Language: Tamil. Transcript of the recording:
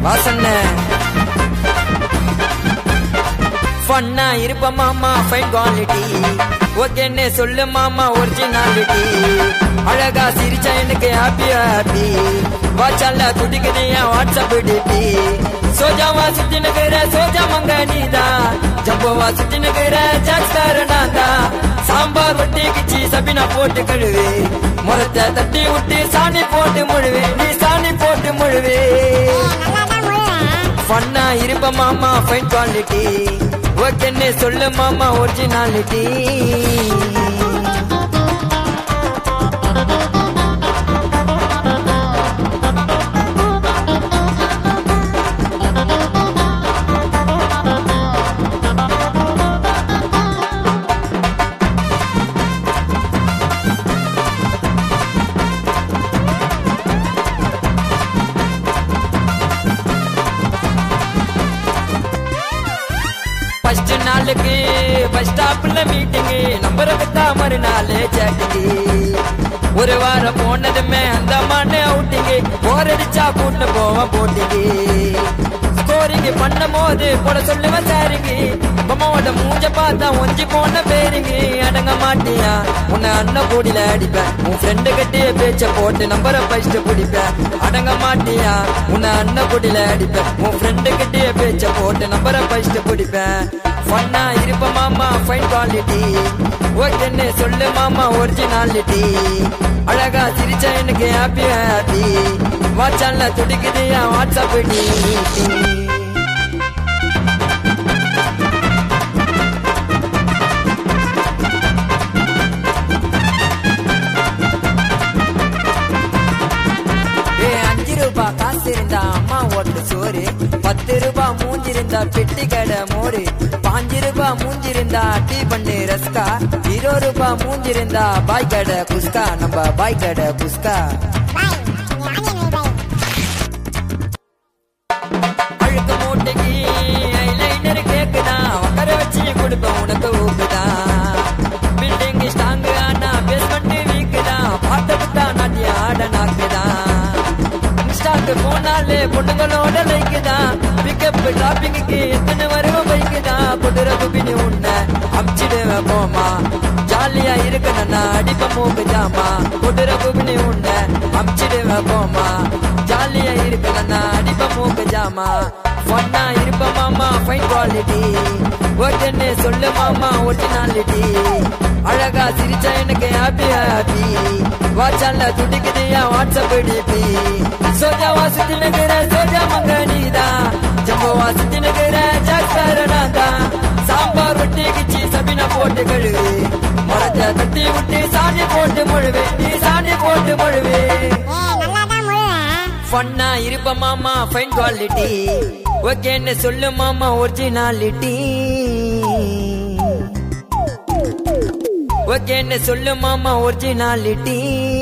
வாசன்ன ஃபன்னா இருப்ப மாமா ஃபைன் குவாலிட்டி ஓகேன்னு சொல்லு மாமா ஒரிஜினாலிட்டி அழகா சிரிச்சா எனக்கு ஹாப்பியா ஹாப்பி வாட்சால துடிக்குது என் வாட்ஸ்அப் டிபி சோஜாவா சுத்தி நகர சோஜா மங்க நீதா ஜம்போவா சுத்தி நகர ஜாக்ஸ்கார நாதா சாம்பார் வட்டி கிச்சி சபினா போட்டு கழுவு முறத்தை தட்டி விட்டு சாணி போட்டு முழுவே நீ சாணி போட்டு முழுவே ஃபன்னா இருப்ப மாமா ஃபைன் குவாலிட்டி ஓகேன்னு சொல்லு மாமா ஒரிஜினாலிட்டி ஃபர்ஸ்ட் நாளுக்கு பஸ் ஸ்டாப்ல மீட்டிங் நம்பரை வித்தா மறுநாள் சேட்டிங் ஒரு வாரம் போனதுமே அந்த மாண்டு அவுட்டிங் போர் அடிச்சா கூட்டு போவேன் போட்டிக்கு ஸ்கோரிங் பண்ணும் போது போட சொல்லுவேன் சாரிங்க பொம்மாவோட மூஞ்ச பார்த்தா ஒஞ்சி போன பேருங்க அடங்க மாட்டியா உன்னை அண்ணன் கூடியில அடிப்பேன் உன் ஃப்ரெண்டு கட்டிய பேச்ச போட்டு நம்பரை ஃபர்ஸ்ட் பிடிப்பேன் அடங்க மாட்டியா உன்னை அண்ணன் கூடியில அடிப்பேன் உன் ஃப்ரெண்டு கட்டிய பேச்ச போட்டு நம்பரை ஃபர்ஸ்ட் பிடிப்பேன் ஃபன்னா இருப்ப மாமா ஃபைன் குவாலிட்டி ஓகேன்னு சொல்லு மாமா ஒரிஜினாலிட்டி அழகா சிரிச்சா எனக்கு ஹாப்பி ஹாப்பி வாட்சால துடிக்குது என் வாட்ஸ்அப் டி ஏ அஞ்சு ரூபாய் காசு இருந்தா அம்மா ஓட்டு சோறு பத்து ரூபாய் மூஞ்சிருந்தா பெட்டி கடை மோரு பாஞ்சு ரூபாய் மூஞ்சிருந்தா டீ பண்ணு ரஸ்கா இருபது ரூபாய் மூஞ்சிருந்தா பாய் கடை குஸ்கா நம்ம பாய் கடை குஸ்கா அழுக்கு மூட்டைக்கு ஐலைனர் கேக்குதான் உட்கார வச்சு கொடுப்பேன் உனக்கு ஊக்குதான் பில்டிங் ஸ்ட்ராங் ஆனா பேஸ்மெண்ட் வீக்குதான் பாட்ட விட்டா நாட்டிய ஆட நாக்குதான் இன்ஸ்டாக்கு போனாலே பொண்ணுங்களோட லைக்குதான் பிக்கப் டிராப்பிங்க்கு எத்தனை வருவ பைக்குதான் பொடுற குபினி உன்னை அமிச்சிடுவேன் போமா ஜாலியா இருக்கணும்னா அடிப்ப மூக்கு ஜாமா பொடுற குபினி உன்னை அமிச்சிடுவேன் போமா ஜாலியா இருக்கணும்னா அடிப்ப மூக்கு ஜாமா ஃபன்னா இருப்ப மாமா ஃபைன் குவாலிட்டி ஓகேன்னு சொல்லு மாமா ஒரிஜினாலிட்டி அழகா சிரிச்சா எனக்கு ஹாப்பி ஹாப்பி வாட்சால துடிக்குது என் வாட்ஸ்அப் டிபி சோஜாவா சுத்தி நகர சோஜா மங்க நீதா ஜம்போவா சுத்தி நகர ஜாக்சார நாதா சாம்பார் வட்டி கிச்சி சபினா போட்டு கழுவு மரத்தை தட்டி விட்டு சாணி போட்டு முழுவே நீ சாணி போட்டு முழுவே ஃபன்னா இருப்ப மாமா ஃபைன் குவாலிட்டி ஓகேன்னு சொல்லு மாமா ஒரிஜினாலிட்டி ஓகேன்னு சொல்லு மாமா ஒரிஜினாலிட்டி